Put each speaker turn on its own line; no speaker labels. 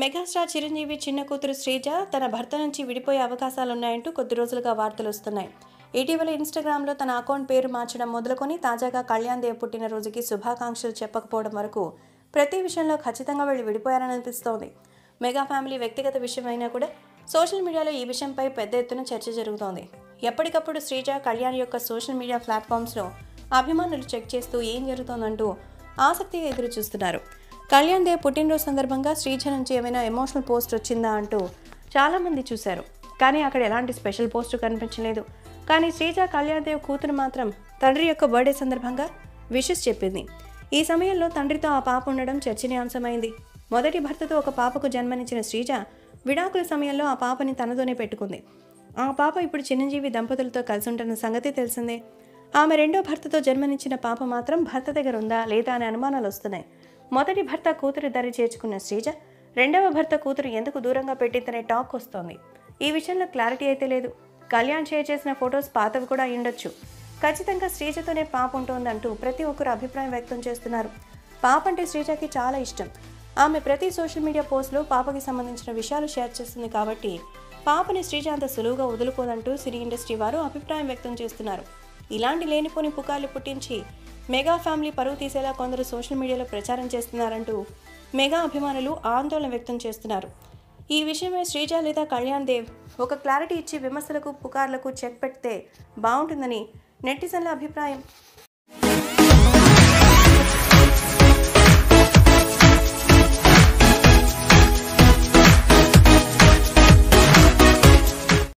megastar Chiranjeevi చిన్న కూతురు శ్రీజ తన భర్త నుంచి విడిపోయే అవకాశాలున్నాయంటూ కొద్ది రోజులుగా వార్తలు వస్తున్నాయి ఇటీవల ఇన్స్టాగ్రామ్లో తన అకౌంట్ పేరు మార్చడం మొదలుకొని తాజాగా కళ్యాణ్ దేవ్ పుట్టినరోజుకి శుభాకాంక్షలు చెప్పకపోవడం వరకు ప్రతి విషయంలో ఖచ్చితంగా వీళ్ళు విడిపోయారని అనిపిస్తోంది మెగా ఫ్యామిలీ వ్యక్తిగత విషయం అయినా కూడా సోషల్ మీడియాలో ఈ విషయంపై పెద్ద ఎత్తున చర్చ జరుగుతోంది ఎప్పటికప్పుడు శ్రీజ కళ్యాణ్ యొక్క సోషల్ మీడియా ప్లాట్ఫామ్స్లో అభిమానులు చెక్ చేస్తూ ఏం జరుగుతోందంటూ ఆసక్తిగా ఎదురు చూస్తున్నారు కళ్యాణ్ దేవ్ పుట్టినరోజు సందర్భంగా శ్రీజ నుంచి ఏమైనా ఎమోషనల్ పోస్ట్ వచ్చిందా అంటూ చాలామంది చూశారు కానీ అక్కడ ఎలాంటి స్పెషల్ పోస్టు కనిపించలేదు కానీ శ్రీజ కళ్యాణ్ దేవ్ కూతురు మాత్రం తండ్రి యొక్క బర్త్డే సందర్భంగా విషెస్ చెప్పింది ఈ సమయంలో తండ్రితో ఆ పాప ఉండడం చర్చనీయాంశమైంది మొదటి భర్తతో ఒక పాపకు జన్మనిచ్చిన శ్రీజ విడాకుల సమయంలో ఆ పాపని తనతోనే పెట్టుకుంది ఆ పాప ఇప్పుడు చిరంజీవి దంపతులతో కలిసి ఉంటున్న సంగతి తెలిసిందే ఆమె రెండో భర్తతో జన్మనిచ్చిన పాప మాత్రం భర్త దగ్గర ఉందా లేదా అనే అనుమానాలు వస్తున్నాయి మొదటి భర్త కూతురు దరి చేర్చుకున్న శ్రీజ రెండవ భర్త కూతురు ఎందుకు దూరంగా పెట్టిందనే టాక్ వస్తోంది ఈ విషయంలో క్లారిటీ అయితే లేదు కళ్యాణ్ షేర్ చేసిన ఫొటోస్ పాతవి కూడా అయ్యుండొచ్చు ఖచ్చితంగా శ్రీజతోనే పాప ఉంటుందంటూ ప్రతి ఒక్కరు అభిప్రాయం వ్యక్తం చేస్తున్నారు పాప అంటే శ్రీజకి చాలా ఇష్టం ఆమె ప్రతి సోషల్ మీడియా పోస్ట్లో పాపకి సంబంధించిన విషయాలు షేర్ చేస్తుంది కాబట్టి పాపని శ్రీజ అంత సులువుగా వదులుకోదంటూ సినీ ఇండస్ట్రీ వారు అభిప్రాయం వ్యక్తం చేస్తున్నారు ఇలాంటి లేనిపోని పుకార్లు పుట్టించి మెగా ఫ్యామిలీ పరువు తీసేలా కొందరు సోషల్ మీడియాలో ప్రచారం చేస్తున్నారంటూ మెగా అభిమానులు ఆందోళన వ్యక్తం చేస్తున్నారు ఈ విషయమై శ్రీజ లేదా కళ్యాణ్ దేవ్ ఒక క్లారిటీ ఇచ్చి విమర్శలకు పుకార్లకు చెక్ పెడితే బాగుంటుందని నెటిజన్ల అభిప్రాయం